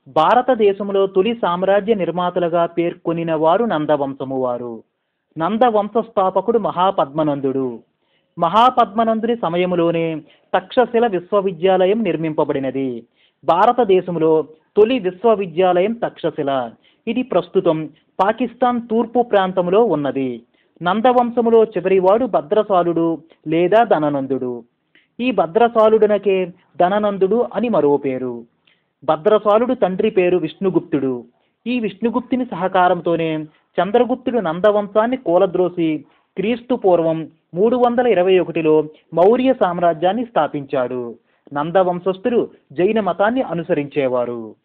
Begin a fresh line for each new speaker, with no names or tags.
భారతదేశంలో తొలి సామ్రాజ్య నిర్మాతలుగా పేర్కొనిన వారు నందవంశము వారు నందవంశ స్థాపకుడు మహాపద్మనందుడు మహాపద్మనందుని సమయంలోనే తక్షశిల విశ్వవిద్యాలయం నిర్మింపబడినది భారతదేశంలో తొలి విశ్వవిద్యాలయం తక్షశిల ఇది ప్రస్తుతం పాకిస్తాన్ తూర్పు ప్రాంతంలో ఉన్నది నందవంశములో చివరివాడు భద్రసాలుడు లేదా ధననందుడు ఈ భద్రసాలుడునకే ధననందుడు అని మరో పేరు భద్రసాలుడు తండ్రి పేరు విష్ణుగుప్తుడు ఈ విష్ణుగుప్తుని సహకారంతోనే చంద్రగుప్తుడు నందవంశాన్ని కూలద్రోసి క్రీస్తు పూర్వం మూడు వందల ఇరవై ఒకటిలో మౌర్య సామ్రాజ్యాన్ని స్థాపించాడు నందవంశస్థులు జైన మతాన్ని అనుసరించేవారు